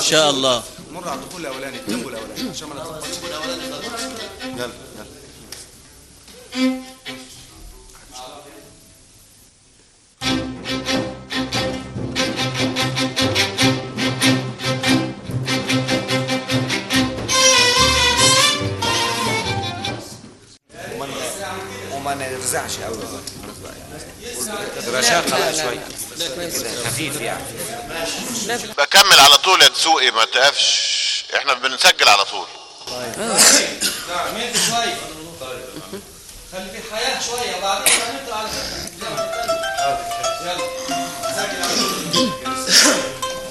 شاء الله مر على الدخول الاولاني التيمبو الاولاني عشان ما نتلخبطش يلا يلا وما- وما نرزعش قوي خلاص بقى يعني رشاقه بقى شويه كده خفيف يعني بكمل على طول يا تسوقي ما تقفش احنا بنسجل على طول عملت شويه خلي في حياه شويه وبعدين هنطلع على يلا سجل على طول.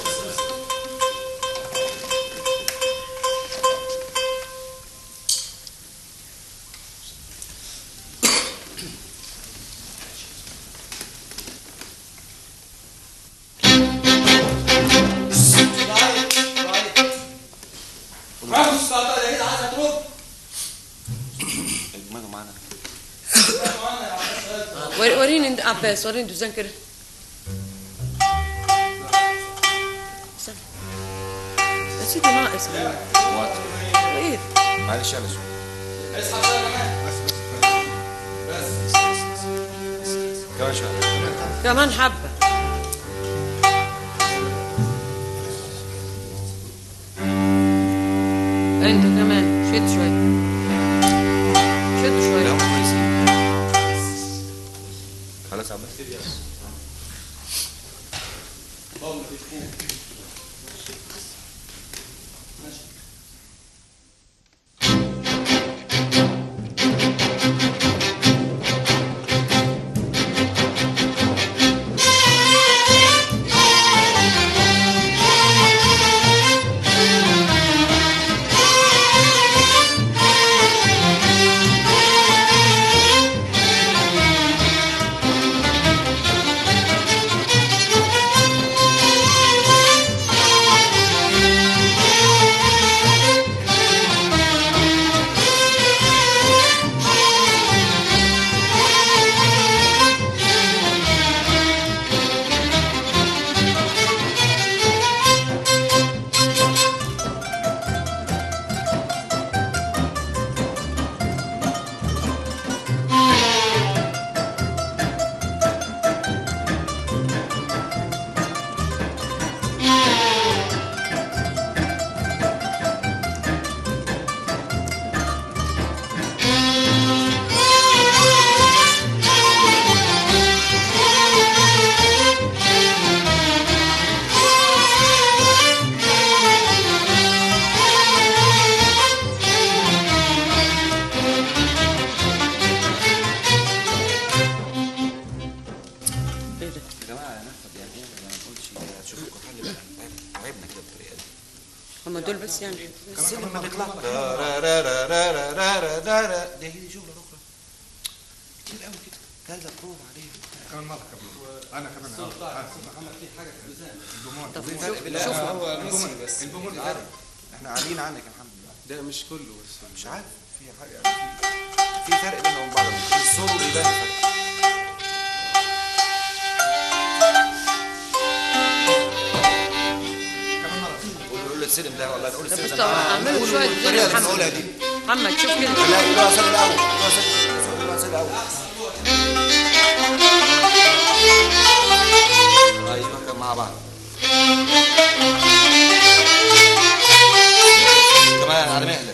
ضعيف، ضعيف. معاكم السلطات يا جدع عايز اضرب اجمعوا معانا ور- وريني انت عباس وريني دوزان كده استنى. يا سيدي ناقص وقت. ايه معلش يلا شويه اسحب شويه كمان كمان شويه كمان حبه انت كمان شد شويه شد لا شويه هم كويسين خلاص يا عباس ايه ده يا جماعه ناخد يعني ايه ما نقولش شوفوا لكم حل بقى تعب- تعبنا كده بالطريقه دي هما دول بس يعني السلم ما بيطلع را را را را را را را را را را. ده هي شغله اخرى كتير قوي كده ثلاثة بروف عليه كمان مرة كمان أنا كمان طب في شوف فرق بين شوف هو البومر بس البومر في فرق احنا عاليين عنك الحمد لله ده مش كله بس مش عارف في حاجه في في فرق بينهم وبين بعض الصوت بيبان فرق كمان مرة قول قول السلم ده والله قول طب السلم بس ده اعملوا شويه دوزان الطريقه يا اللي بنقولها محمد دي محمد شوف كده لا قولوها سلم الاول قولوها سلم قولوها سلم الاول ايوه كان مع بعض كمان على مهلك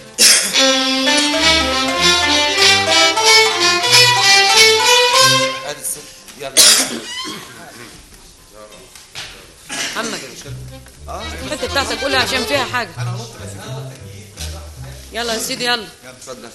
ادي السلم يلا محمد الحته بتاعتك قولها عشان فيها حاجه يلا يا سيدي يلا اتفضل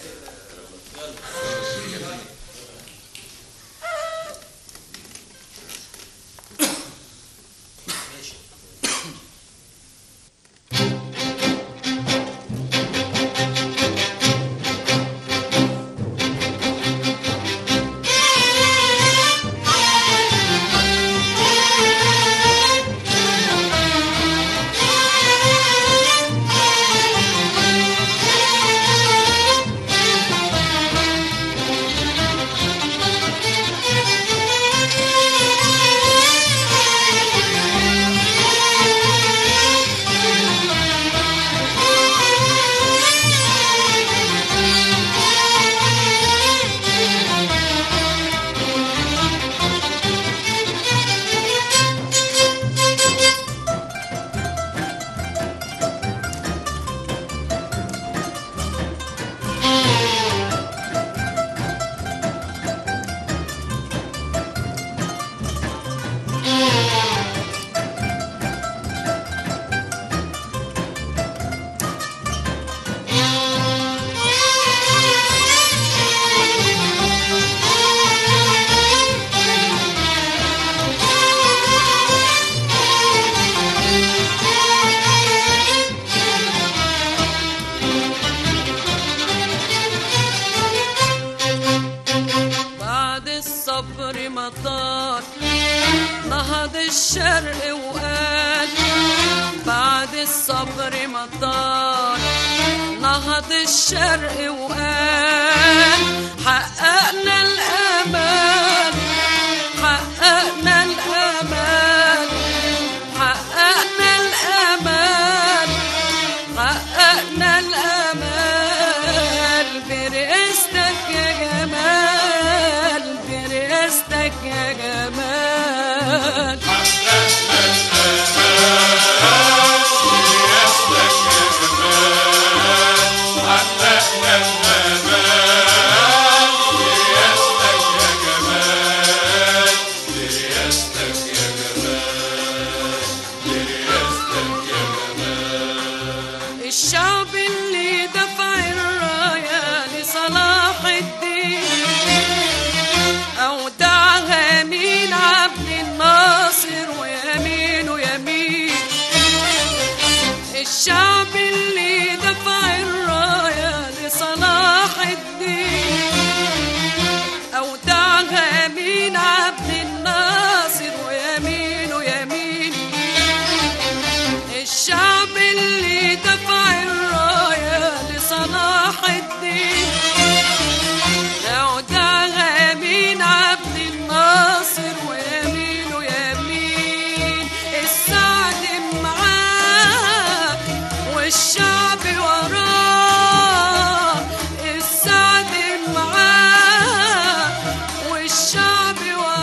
الصبر مطار نهض الشرق وقال بعد الصبر مطار نهض الشرق وقال حققنا الأمان حققنا الأمان حققنا الأمان حققنا الأمال برئاستك يا جمال برئاستك يا جمال الشعب اللي دفع الراية لصلاح الدين أودعها مين عبد الناصر ويمين ويمين الشعب اللي دفع الراية لصلاح الدين أودعها مين عبد الناصر ويمين ويمين الشعب اللي دفع الراية لصلاح الدين أودعها مين عبد الناصر ويمين ويمين السعد معاه والشعب وراه السعد معاه والشعب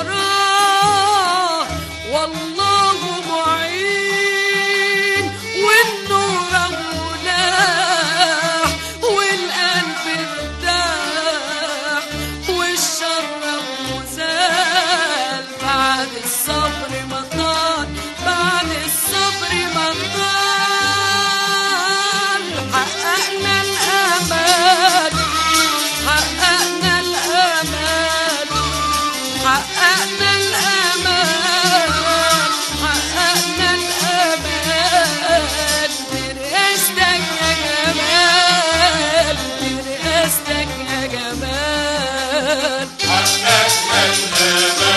وراه والله معين والنور ملاح والقلب ارتاح والشر مزال بعد الصبر مطار بعد الصبر مطار حققنا الأمال حققنا الأمال حققنا الأمال حققنا الأمال برئاستك يا جمال برئاستك يا جمال حققنا الأمال